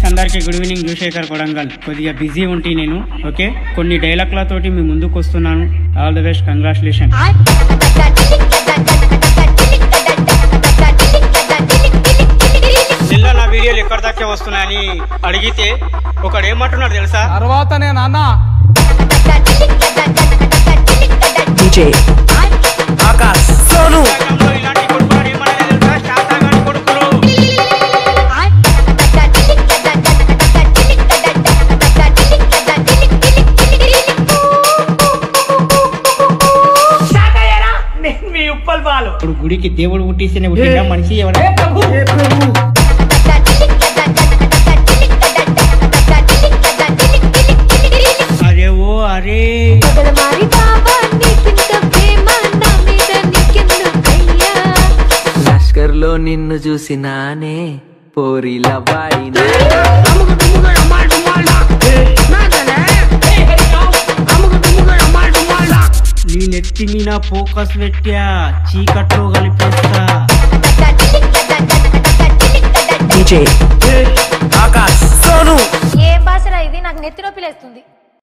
అందరికీ good evening జూశేఖర్ Kodangal కొద్దిగా busy ఉంటే నేను ఓకే కొన్ని డైలాగ్లతోటి మీ ముందుకు వస్తున్నాను ఆల్ ద బెస్ట్ కంగ్రాచులేషన్ నిన్న నా వీడియోలు ఎక్కడి దాకా వస్తున్నాయని అడిగితే ఒకడు ఏమంటున్నాడు తెలుసా తర్వాత నేను అన్న DJ Akash Sonu ఇన్స్టాగ్రామ్లో ఇలాంటి కొడుకులు ఏమన్నా తెలుసా శాతాగాని కొడుకులు ఇప్పుడు గుడికి దేవుడు పుట్టిస్తేనే పుట్టిందా మనిషి ఎవరు అరే ఓ అరే లష్కర్ లో నిన్ను చూసినానే పోరిల వాడినా నీ నెత్తి మీద ఫోకస్ పెట్టా చీకట్లో కలిపేస్తా DJ Akash Sonu ఏం భాషరా ఇది నాకు నెత్తి నొప్పి లేస్తుంది